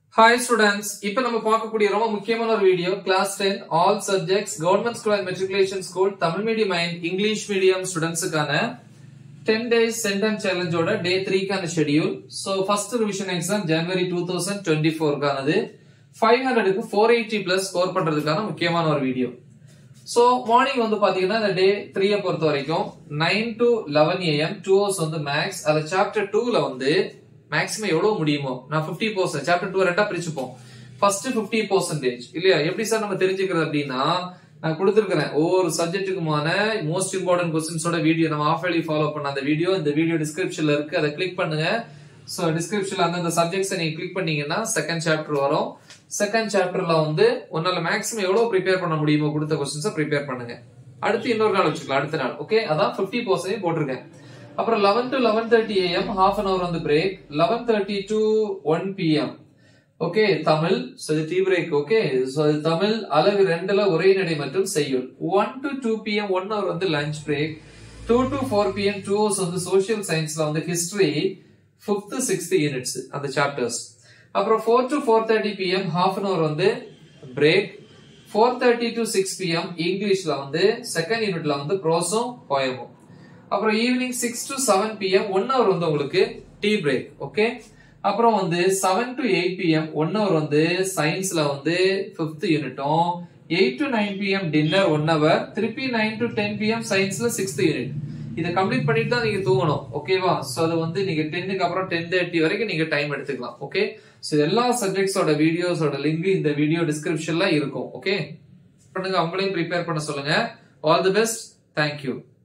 hi students இப்போ நம்ம பார்க்கக்கூடிய ரொம்ப முக்கியமான ஒரு video class ten all subjects government school and matriculation school Tamil medium and English medium ஸ்டூடெண்ட்ஸுக்கான டென் டேஸ் சென்டென்ஸ் சேலஞ்சோட டே த்ரீக்கான schedule so first revision exam ஜனவரி டூ தௌசண்ட் டுவெண்ட்டி ஃபோர்க்கானது ஃபைவ் ஹண்ட்ரடுக்கு ஃபோர் எயிட்டி பிளஸ் ஸ்கோர் பண்றதுக்கான முக்கியமான ஒரு video so morning வந்து பாத்தீங்கன்னா இந்த டே த்ரீயை பொறுத்த வரைக்கும் nine to eleven AM two hours வந்து மேக்ஸ் அதில் சாப்டர் டூல வந்து மேக்ஸிமம் எவ்வளவு முடியுமோ நான் ஃபிஃப்டி பர்சன்ட் சாப்டர் டூ ரெண்டா பிரிச்சுப்போம் ஃபர்ஸ்ட் ஃபிஃப்டி பர்சன்டேஜ் இல்லையா எப்படி சார் நம்ம தெரிஞ்சுக்கிறது அப்படின்னா நான் கொடுத்துருக்கிறேன் ஒவ்வொரு சப்ஜெக்ட்டுக்குமான மோஸ்ட் இம்பார்ட்டன்ட் கொஸ்டின்ஸோட வீடியோ நம்ம ஆஃப் ஃபாலோ பண்ண அந்த வீடியோ இந்த வீடியோ டிஸ்கிரிப்ஷன்ல இருக்கு அதை கிளிக் பண்ணுங்க ஸோ டிஸ்கிரிப்ஷன்ல அந்தந்த சப்ஜெக்ட்ஸ் நீங்க கிளிக் பண்ணீங்கன்னா செகண்ட் சாப்டர் வரும் செகண்ட் சாப்டர்ல வந்து உன்னால மேக்ஸிமம் எவ்வளவு ப்ரிப்பேர் பண்ண முடியுமோ கொடுத்த கொஸ்டின்ஸை ப்ரிப்பேர் பண்ணுங்க அடுத்து இன்னொரு நாள் வச்சுக்கலாம் அடுத்த நாள் ஓகே அதான் ஃபிஃப்டி பர்சன்டேஜ் போட்டிருக்கேன் அப்புறம் eleven to eleven thirty AM half an hour வந்து break eleven thirty to one PM okay Tamil so இது டீ பிரேக் ஓகே ஸோ இது தமிழ் அழகு ரெண்டுல ஒரே நடை மற்றும் செய்யுள் one to two PM one hour வந்து lunch break two to four PM two hours வந்து சோசியல் சயின்ஸ்ல வந்து ஹிஸ்டரி ஃபிஃப்த் சிக்ஸ்த் யூனிட்ஸ் அந்த சாப்டர்ஸ் அப்புறம் four to four thirty PM half an hour வந்து break four thirty to six PM இங்கிலீஷ்ல வந்து second யூனிட்ல வந்து ப்ரோஸும் போயமும் அப்புறம் evening six to seven PM one hour வந்து உங்களுக்கு டீ பிரேக் ஓகே அப்புறம் வந்து seven to eight PM one hour வந்து சயின்ஸ்ல வந்து பிப்த் யூனிட்டும் eight to nine PM dinner one hour திருப்பி நைன் டு டென் பிஎம் சயின்ஸ்ல சிக்ஸ்த் யூனிட் இதை கம்ப்ளீட் பண்ணிட்டு தான் நீங்க தூங்கணும் ஓகேவா சோ அது வந்து நீங்க டென்னுக்கு அப்புறம் டென் தேர்ட்டி வரைக்கும் நீங்க டைம் எடுத்துக்கலாம் ஓகே சோ எல்லா சப்ஜெக்ட்ஸோட வீடியோஸோட லிங்க் இந்த வீடியோ டிஸ்கிரிப்ஷன்ல இருக்கும் ஓகே பண்ணுங்க அவங்களையும் ப்ரிப்பேர் பண்ண சொல்லுங்க ஆல் தி பெஸ்ட் தேங்க்யூ